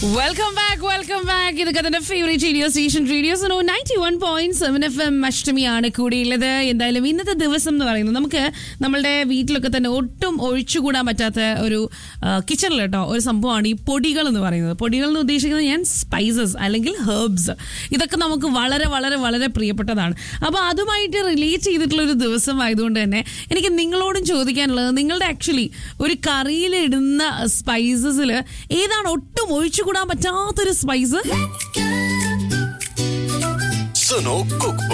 welcome back welcome back ഇത് കഥന്റെ favourite radio station radio so ninety one point seven F M അഷ്ടമിയാണ് കൂടിയുള്ളത് എന്തായാലും ഇന്നത്തെ ദിവസം എന്ന് പറയുന്നത് നമുക്ക് നമ്മളുടെ വീട്ടിലൊക്കെ തന്നെ ഒട്ടും ഒഴിച്ചുകൂടാൻ പറ്റാത്ത ഒരു കിച്ചണിൽ കേട്ടോ ഒരു സംഭവമാണ് ഈ പൊടികൾ എന്ന് പറയുന്നത് പൊടികൾ എന്ന് ഉദ്ദേശിക്കുന്നത് ഞാൻ സ്പൈസസ് അല്ലെങ്കിൽ ഹെർബ്സ് ഇതൊക്കെ നമുക്ക് വളരെ വളരെ വളരെ പ്രിയപ്പെട്ടതാണ് അപ്പോൾ അതുമായിട്ട് റിലേറ്റ് ചെയ്തിട്ടുള്ള ഒരു ദിവസം ആയതുകൊണ്ട് തന്നെ എനിക്ക് നിങ്ങളോടും ചോദിക്കാനുള്ളത് നിങ്ങളുടെ ആക്ച്വലി ഒരു കറിയിലിടുന്ന സ്പൈസസിൽ ഏതാണ് ഒട്ടും ഒഴിച്ചുകൂടാൻ പറ്റാത്തൊരു സ്പൈസ് സുനോ കുക്ക്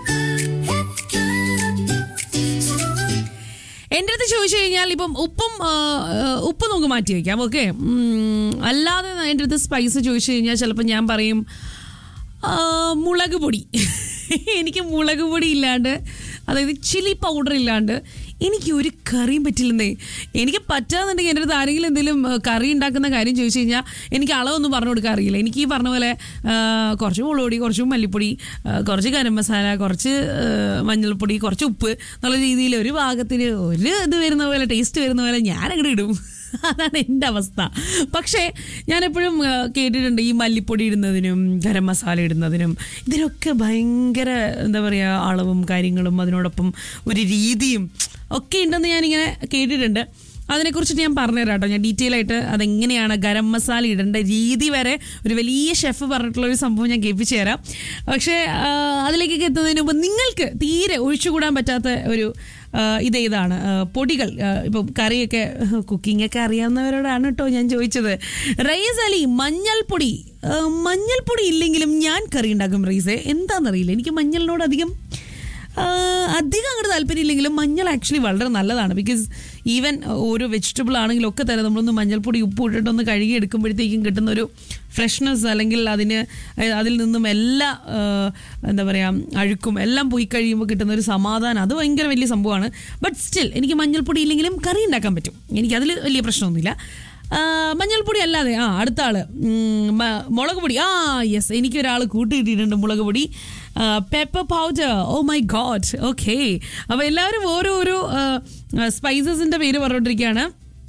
എൻ്റെ അടുത്ത് ചോദിച്ചു കഴിഞ്ഞാൽ ഇപ്പം ഉപ്പും ആ, ആ, ഉപ്പ് നമുക്ക് മാറ്റി വയ്ക്കാം ഓക്കെ അല്ലാതെ എൻ്റെ അടുത്ത് സ്പൈസ് ചോദിച്ചു കഴിഞ്ഞാൽ ചിലപ്പോൾ ഞാൻ പറയും ആ, മുളക് പൊടി എനിക്ക് മുളക് പൊടി ഇല്ലാണ്ട് അതായത് ചില്ലി പൗഡർ ഇല്ലാണ്ട് എനിക്ക് ഒരു കറിയും പറ്റില്ലെന്നേ എനിക്ക് പറ്റാന്നുണ്ടെങ്കിൽ എൻ്റെ അടുത്ത് ആരെങ്കിലും എന്തെങ്കിലും ആ, കറി ഉണ്ടാക്കുന്ന കാര്യം ചോദിച്ചു കഴിഞ്ഞാൽ എനിക്ക് അളവൊന്നും പറഞ്ഞു കൊടുക്കാൻ അറിയില്ല എനിക്ക് ഈ പറഞ്ഞ പോലെ ആ, കുറച്ച് മുളക് പൊടി കുറച്ച് മല്ലിപ്പൊടി ആ, കുറച്ച് ഗരം മസാല കുറച്ച് ആ, മഞ്ഞൾപ്പൊടി കുറച്ച് ഉപ്പ് എന്നുള്ള രീതിയിൽ ഒരു ഭാഗത്തിന് ഒരു ഇത് വരുന്ന പോലെ ടേസ്റ്റ് വരുന്ന പോലെ ഞാൻ അങ്ങോട്ട് ഇടും അതാണ് എൻ്റെ അവസ്ഥ പക്ഷേ ഞാൻ എപ്പോഴും ആ, കേട്ടിട്ടുണ്ട് ഈ മല്ലിപ്പൊടി ഇടുന്നതിനും ഗരം മസാല ഇടുന്നതിനും ഇതിനൊക്കെ ഭയങ്കര എന്താ പറയുക അളവും കാര്യങ്ങളും അതിനോടൊപ്പം ഒരു രീതിയും ഒക്കെ ഉണ്ടെന്ന് ഞാനിങ്ങനെ കേട്ടിട്ടുണ്ട് അതിനെക്കുറിച്ചിട്ട് ഞാൻ പറഞ്ഞുതരാം കേട്ടോ ഞാൻ ഡീറ്റെയിൽ ആയിട്ട് അതെങ്ങനെയാണ് ഗരം മസാല ഇടേണ്ട രീതി വരെ ഒരു വലിയ ഷെഫ് പറഞ്ഞിട്ടുള്ള ഒരു സംഭവം ഞാൻ കേൾപ്പിച്ചു തരാം പക്ഷേ ആ, അതിലേക്കൊക്കെ എത്തുന്നതിന് മുമ്പ് നിങ്ങൾക്ക് തീരെ ഒഴിച്ചുകൂടാൻ പറ്റാത്ത ഒരു ആ, ഇത് ഇതാണ് ആ, പൊടികൾ ആ, ഇപ്പം കറിയൊക്കെ കുക്കിംഗ് ഒക്കെ അറിയാവുന്നവരോടാണ് കേട്ടോ ഞാൻ ചോദിച്ചത് റൈസ് അലി മഞ്ഞൾപ്പൊടി ആ, മഞ്ഞൾപ്പൊടി ഇല്ലെങ്കിലും ഞാൻ കറി ഉണ്ടാക്കും റൈസെ എന്താണെന്നറിയില്ല എനിക്ക് മഞ്ഞളിനോട് അധികം ആ, അധികം അങ്ങോട്ട് താല്പര്യമില്ലെങ്കിലും മഞ്ഞൾ ആക്ച്വലി വളരെ നല്ലതാണ് ബിക്കോസ് ഈവൻ ഓരോ വെജിറ്റബിൾ ആണെങ്കിലും ഒക്കെ തന്നെ നമ്മളൊന്ന് മഞ്ഞൾപ്പൊടി ഉപ്പ് ഇട്ടിട്ടൊന്ന് കഴുകി എടുക്കുമ്പോഴത്തേക്കും കിട്ടുന്ന ഒരു ഫ്രഷ്നെസ് അല്ലെങ്കിൽ അതിന് അഹ് അതിൽ നിന്നും എല്ലാ ആ, എന്താ പറയുക അഴുക്കും എല്ലാം പോയി കഴിയുമ്പോൾ കിട്ടുന്ന ഒരു സമാധാനം അത് ഭയങ്കര വലിയ സംഭവമാണ് ബട്ട് സ്റ്റിൽ എനിക്ക് മഞ്ഞൾപ്പൊടി ഇല്ലെങ്കിലും കറി ഉണ്ടാക്കാൻ പറ്റും എനിക്കതിൽ വലിയ പ്രശ്നമൊന്നുമില്ല ആ, മഞ്ഞൾപ്പൊടി അല്ലാതെ ആ അടുത്ത ആള് ഉം, മ- മുളക് പൊടി ആ യെസ് എനിക്ക് ഒരാൾ കൂട്ടിയിട്ടിട്ടുണ്ട് മുളക് പൊടി pepper powder oh my god okay അപ്പോൾ എല്ലാവരും ഓരോരോ സ്പൈസസിൻ്റെ പേര് പറഞ്ഞുകൊണ്ടിരിക്കുകയാണ്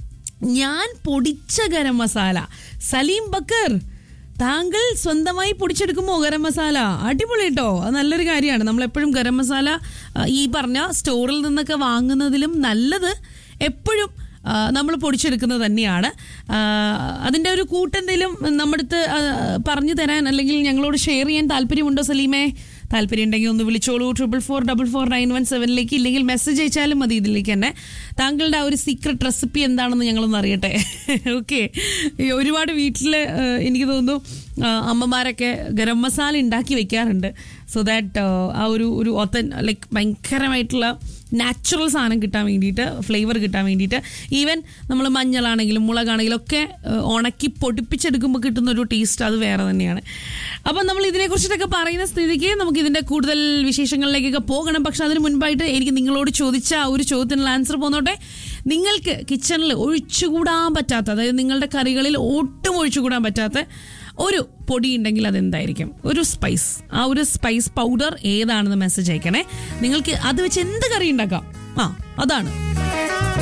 ഞാൻ പൊടിച്ച ഗരം മസാല സലീം ബക്കർ താങ്കൾ സ്വന്തമായി പൊടിച്ചെടുക്കുമോ ഗരം മസാല അടിപൊളി കേട്ടോ അത് നല്ലൊരു കാര്യമാണ് നമ്മളെപ്പോഴും ഗരം മസാല ആ, ഈ പറഞ്ഞ സ്റ്റോറിൽ നിന്നൊക്കെ വാങ്ങുന്നതിലും നല്ലത് എപ്പോഴും നമ്മൾ പൊടിച്ചെടുക്കുന്നത് തന്നെയാണ് ആ, അതിൻ്റെ ഒരു കൂട്ടെന്തെങ്കിലും നമ്മുടെ അടുത്ത് ആ, പറഞ്ഞു തരാൻ അല്ലെങ്കിൽ ഞങ്ങളോട് ഷെയർ ചെയ്യാൻ താല്പര്യമുണ്ടോ സലീമേ താല്പര്യം ഉണ്ടെങ്കിൽ ഒന്ന് വിളിച്ചോളൂ triple four double four nine one സെവനിലേക്ക് ഇല്ലെങ്കിൽ മെസ്സേജ് അയച്ചാലും മതി ഇതിലേക്ക് തന്നെ താങ്കളുടെ ആ ഒരു സീക്രട്ട് റെസിപ്പി എന്താണെന്ന് ഞങ്ങളൊന്ന് അറിയട്ടെ ഓക്കെ ഒരുപാട് വീട്ടിൽ എനിക്ക് തോന്നുന്നു ആ, അമ്മമാരൊക്കെ ഗരം മസാല ഉണ്ടാക്കി വെക്കാറുണ്ട് സോ ദാറ്റ് ആ ഒരു ഒരു ഒത്തൻ ലൈക്ക് ഭയങ്കരമായിട്ടുള്ള നാച്ചുറൽ സാധനം കിട്ടാൻ വേണ്ടിയിട്ട് ഫ്ലേവർ കിട്ടാൻ വേണ്ടിയിട്ട് ഈവൻ നമ്മൾ മഞ്ഞളാണെങ്കിലും മുളകാണെങ്കിലും ഒക്കെ ആ, ഉണക്കി പൊടിപ്പിച്ചെടുക്കുമ്പോൾ കിട്ടുന്ന ഒരു ടേസ്റ്റ് അത് വേറെ തന്നെയാണ് അപ്പം നമ്മൾ ഇതിനെക്കുറിച്ചിട്ടൊക്കെ പറയുന്ന സ്ഥിതിക്ക് നമുക്ക് ഇതിൻ്റെ കൂടുതൽ വിശേഷങ്ങളിലേക്കൊക്കെ പോകണം പക്ഷെ അതിന് മുൻപായിട്ട് എനിക്ക് നിങ്ങളോട് ചോദിച്ച ആ ഒരു ചോദ്യത്തിനുള്ള ആൻസർ പോന്നോട്ടെ നിങ്ങൾക്ക് കിച്ചണിൽ ഒഴിച്ചുകൂടാൻ പറ്റാത്ത അതായത് നിങ്ങളുടെ കറികളിൽ ഒട്ടും ഒഴിച്ചുകൂടാൻ പറ്റാത്ത ഒരു പൊടി ഉണ്ടെങ്കിൽ അതെന്തായിരിക്കും ഒരു സ്പൈസ് ആ ഒരു സ്പൈസ് പൗഡർ ഏതാണെന്ന് മെസ്സേജ് അയക്കണേ നിങ്ങൾക്ക് അത് വെച്ച് എന്ത് കറി ഉണ്ടാക്കാം ആ അതാണ്